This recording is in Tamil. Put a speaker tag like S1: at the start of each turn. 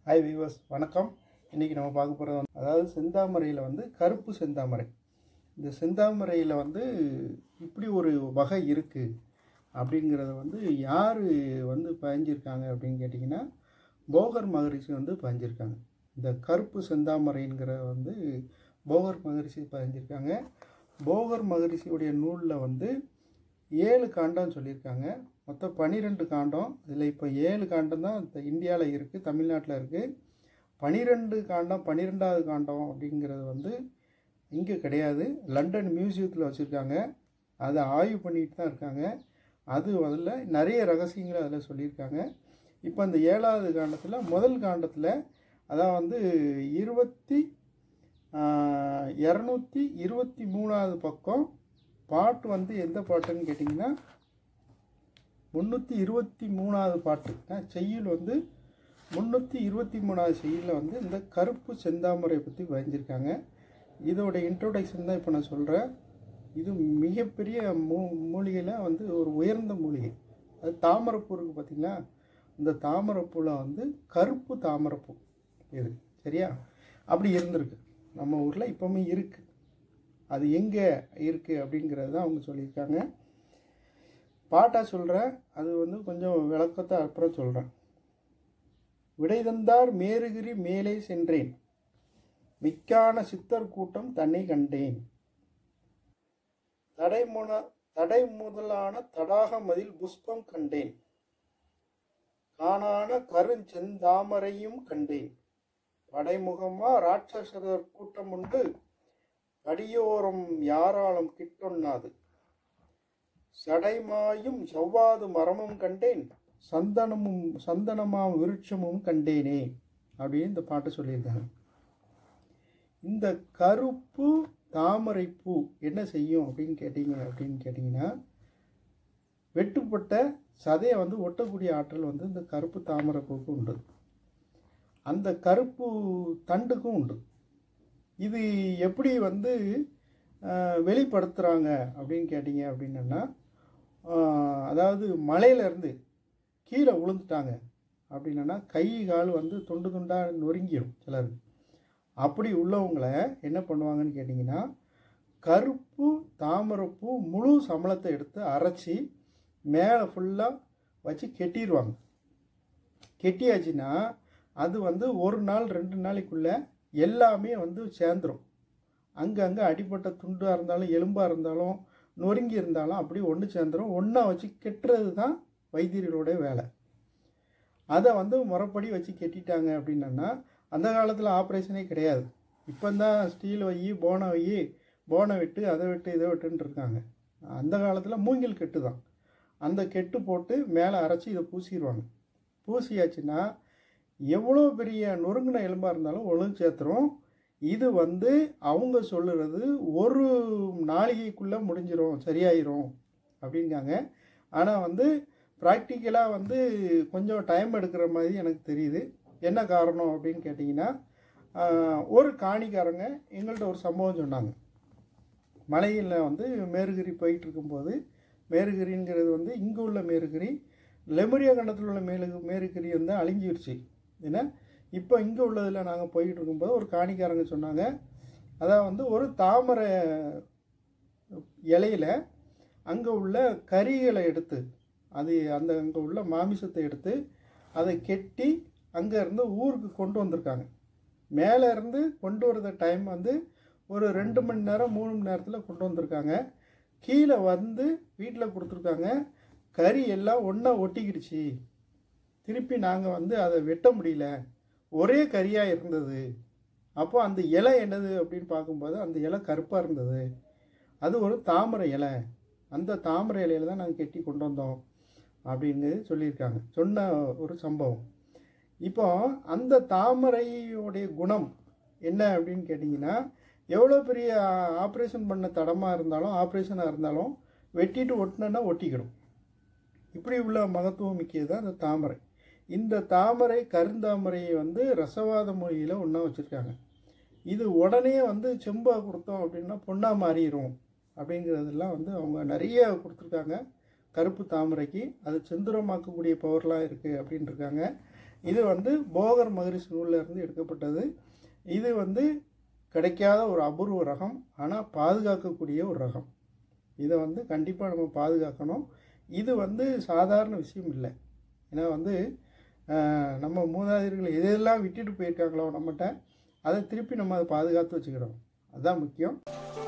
S1: ஹாய் வியூவர்ஸ் வணக்கம் இன்றைக்கி நம்ம பார்க்க போகிறது வந்து அதாவது செந்தாமரையில் வந்து கருப்பு செந்தாமரை இந்த செந்தாமரையில் வந்து இப்படி ஒரு வகை இருக்குது அப்படிங்கிறத வந்து யார் வந்து பயஞ்சிருக்காங்க அப்படின்னு கேட்டிங்கன்னா போகர் மகரிஷி வந்து பயஞ்சிருக்காங்க இந்த கருப்பு செந்தாமரைங்கிற வந்து போகர் மகரிஷி பயஞ்சிருக்காங்க போகர் மகரிஷியுடைய நூலில் வந்து ஏழு காண்டம் சொல்லியிருக்காங்க மொத்தம் பன்னிரெண்டு காண்டம் இதில் இப்போ ஏழு காண்டம் தான் இந்த இந்தியாவில் இருக்குது தமிழ்நாட்டில் இருக்குது பன்னிரெண்டு காண்டம் பன்னிரெண்டாவது காண்டம் அப்படிங்கிறது வந்து இங்கே கிடையாது லண்டன் மியூசியத்தில் வச்சுருக்காங்க அதை ஆய்வு பண்ணிட்டு தான் இருக்காங்க அது அதில் நிறைய ரகசியங்களை அதில் சொல்லியிருக்காங்க இப்போ அந்த ஏழாவது காண்டத்தில் முதல் காண்டத்தில் அதான் வந்து இருபத்தி இரநூத்தி இருபத்தி மூணாவது பக்கம் பாட்டு வந்து எந்த பாட்டுன்னு கேட்டிங்கன்னா முந்நூற்றி இருபத்தி மூணாவது பாட்டு அஹ், செய்யுள் வந்து முந்நூற்றி இருபத்தி மூணாவது செய்யுளில் வந்து இந்த கருப்பு செந்தாமரை பற்றி வரைஞ்சிருக்காங்க இதோட இன்ட்ரோடக்ஷன் தான் இப்போ நான் சொல்கிறேன் இது மிகப்பெரிய மூ மூலிகையில் வந்து ஒரு உயர்ந்த மூலிகை அது தாமரைப்பூ இருக்குது பார்த்தீங்களா இந்த தாமரைப்பூவில் வந்து கருப்பு தாமரைப்பூ இது சரியா அப்படி இருந்திருக்கு நம்ம ஊரில் இப்போவுமே இருக்குது அது எங்கே இருக்குது அப்படிங்கிறது தான் அவங்க சொல்லியிருக்காங்க பாட்டாக சொல்கிறேன் அது வந்து கொஞ்சம் விளக்கத்தை அப்புறம் சொல்கிறேன் விடை தந்தார் மேருகிரி மேலே சென்றேன் மிக்கான சித்தர் கூட்டம் தன்னை கண்டேன் தடைமுன தடை முதலான தடாக மதில் புஷ்பம் கண்டேன் காணான கருஞ்செந்தாமரையும் கண்டேன் படைமுகமா ராட்சசர் கூட்டம் உண்டு அடியோரம் யாராலும் கிட்டொண்ணாது சடைமாயும் செவ்வாது மரமும் கண்டேன் சந்தனமும் சந்தனமாம் விருட்சமும் கண்டேனே அப்படின்னு இந்த பாட்டு சொல்லியிருக்காங்க இந்த கருப்பு தாமரைப்பூ என்ன செய்யும் அப்படின்னு கேட்டீங்க அப்படின்னு கேட்டிங்கன்னா வெட்டுப்பட்ட சதையை வந்து ஒட்டக்கூடிய ஆற்றல் வந்து இந்த கருப்பு தாமரைப்பூக்கு உண்டு அந்த கருப்பு தண்டுக்கும் உண்டு இது எப்படி வந்து அஹ், வெளிப்படுத்துகிறாங்க அப்படின்னு கேட்டிங்க அப்படின்னா அஹ், அதாவது மலையிலேருந்து கீழே விழுந்துட்டாங்க அப்படின்னா கை கால் வந்து துண்டு துண்டாக நொறுங்கிடும் சிலர் அப்படி உள்ளவங்களை என்ன பண்ணுவாங்கன்னு கேட்டிங்கன்னா கருப்பு தாமரைப்பூ முழு சம்பளத்தை எடுத்து அரைச்சி மேலே ஃபுல்லாக வச்சு கெட்டிடுவாங்க கெட்டியாச்சுன்னா அது வந்து ஒரு நாள் ரெண்டு நாளைக்குள்ளே எல்லாமே வந்து சேர்ந்துடும் அங்கங்கே அடிப்பட்ட துண்டாக இருந்தாலும் எலும்பாக இருந்தாலும் நொறுங்கி இருந்தாலும் அப்படி ஒன்று சேர்ந்துடும் ஒன்றா வச்சு கெட்டுறது தான் வைத்தியர்களோட வேலை அதை வந்து முறைப்படி வச்சு கெட்டிட்டாங்க அப்படின்னா அந்த காலத்தில் ஆப்ரேஷனே கிடையாது இப்போ தான் ஸ்டீல் வை போனை வை போனை விட்டு அதை விட்டு இதை விட்டுன்னு இருக்காங்க அந்த காலத்தில் மூங்கில் கெட்டு தான் அந்த கெட்டு போட்டு மேலே அரைச்சி இதை பூசிடுவாங்க பூசியாச்சுன்னா எவ்வளோ பெரிய நொறுங்கின எலும்பாக இருந்தாலும் ஒழுங்கு சேர்த்துரும் இது வந்து அவங்க சொல்லுறது ஒரு நாளிகைக்குள்ளே முடிஞ்சிரும் சரியாயிரும் அப்படிங்காங்க ஆனால் வந்து ப்ராக்டிக்கலாக வந்து கொஞ்சம் டைம் எடுக்கிற மாதிரி எனக்கு தெரியுது என்ன காரணம் அப்படின்னு கேட்டிங்கன்னா ஆஹ், ஒரு காணிக்காரங்க எங்கள்கிட்ட ஒரு சம்பவம் சொன்னாங்க மலையில் வந்து மேருகிரி போயிட்டு இருக்கும்போது மேருகிரிங்கிறது வந்து இங்கே உள்ள மேருகிரி லெமரியா கண்டத்தில் உள்ள மேலு மேருகிரி வந்து அழிஞ்சிருச்சு ஏன்னா இப்போ இங்கே உள்ளதில் நாங்கள் போயிட்டு இருக்கும்போது ஒரு காணிக்காரங்க சொன்னாங்க அதான் வந்து ஒரு தாமரை இலையில அங்கே உள்ள கறிகளை எடுத்து அது அந்த அங்கே உள்ள மாமிசத்தை எடுத்து அதை கெட்டி அங்கே இருந்து ஊருக்கு கொண்டு வந்திருக்காங்க மேலே இருந்து கொண்டு வரத டைம் வந்து ஒரு ரெண்டு மணி நேரம் மூணு மணி நேரத்தில் கொண்டு வந்திருக்காங்க கீழே வந்து வீட்டில் கொடுத்துருக்காங்க கறி எல்லாம் ஒன்றா ஒட்டிக்கிடுச்சு திருப்பி நாங்கள் வந்து அதை வெட்ட முடியல ஒரே கறியாக இருந்தது அப்போ அந்த இலை என்னது அப்படின்னு பார்க்கும்போது அந்த இலை கருப்பாக இருந்தது அது ஒரு தாமரை இலை அந்த தாமரை இலையில தான் நாங்கள் கெட்டி கொண்டு வந்தோம் அப்படின்னு சொல்லியிருக்காங்க சொன்ன ஒரு சம்பவம் இப்போ அந்த தாமரையோடைய குணம் என்ன அப்படின்னு கேட்டிங்கன்னா எவ்வளோ பெரிய ஆப்ரேஷன் பண்ண தடமாக இருந்தாலும் ஆப்ரேஷனாக இருந்தாலும் வெட்டிட்டு ஒட்டினா ஒட்டிக்கிடும் இப்படி உள்ள மகத்துவம் மிக்கது தான் இந்த தாமரை இந்த தாமரை கருந்தாமரையை வந்து ரசவாத மொழியில் ஒன்றா வச்சுருக்காங்க இது உடனே வந்து செம்பாக கொடுத்தோம் அப்படின்னா பொண்ணாக மாறிடும் அப்படிங்கிறதெல்லாம் வந்து அவங்க நிறைய கொடுத்துருக்காங்க கருப்பு தாமரைக்கு அது செந்துரமாக்கக்கூடிய பவர்லாம் இருக்குது அப்படின்னு இருக்காங்க இது வந்து போகர் மகரிஷி நூல்ல இருந்து எடுக்கப்பட்டது இது வந்து கிடைக்காத ஒரு அபூர்வ ரகம் ஆனால் பாதுகாக்கக்கூடிய ஒரு ரகம் இதை வந்து கண்டிப்பாக நம்ம பாதுகாக்கணும் இது வந்து சாதாரண விஷயம் இல்லை ஏன்னா வந்து ஆஹ், நம்ம மூதாதையர்கள் எதெல்லாம் விட்டுட்டு போயிருக்காங்களோ நம்மகிட்ட அதை திருப்பி நம்ம அதை பாதுகாத்து வச்சுக்கிறோம் அதுதான் முக்கியம்